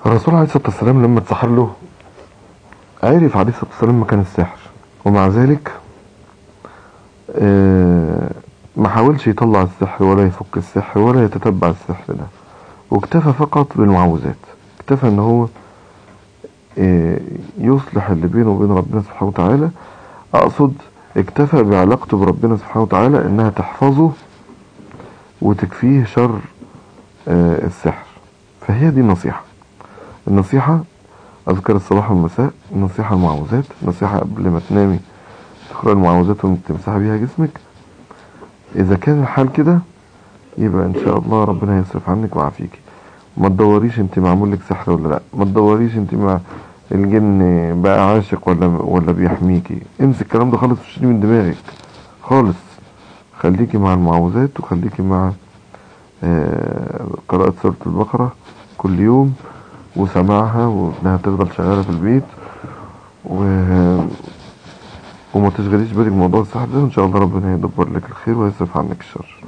الرسول عليه الصلاة والسلام لما اتسحر له عرف عليه الصلاة والسلام مكان السحر ومع ذلك آه، ما حاولش يطلع السحر ولا يفك السحر ولا يتتبع السحر ده واكتفى فقط بالمعوذات اكتفى ان هو آه، يصلح اللي بينه وبين ربنا سبحانه وتعالى اقصد اكتفى بعلاقته بربنا سبحانه وتعالى انها تحفظه وتكفيه شر آه، السحر فهي دي النصيحة النصيحة أذكر الصباح والمساء النصيحة المعوذات النصيحة قبل ما تنامي تقرأ المعوذات وتمسحي بيها جسمك إذا كان الحال كده يبقى إن شاء الله ربنا يصرف عنك ويعافيكي ما تدوريش انت معمول لك سحر ولا لا ما تدوريش انت مع الجن بقى عاشق ولا ولا بيحميكي انسي الكلام ده خالص وشيليه من دماغك خالص خليكي مع المعوذات وخليكي مع آه، قراءة سورة البقرة كل يوم وسماعها وانها تفضل شغالة في البيت و... وما تشغليش بالك بموضوع السحر ده وان شاء الله ربنا يدبر لك الخير ويصرف عنك الشر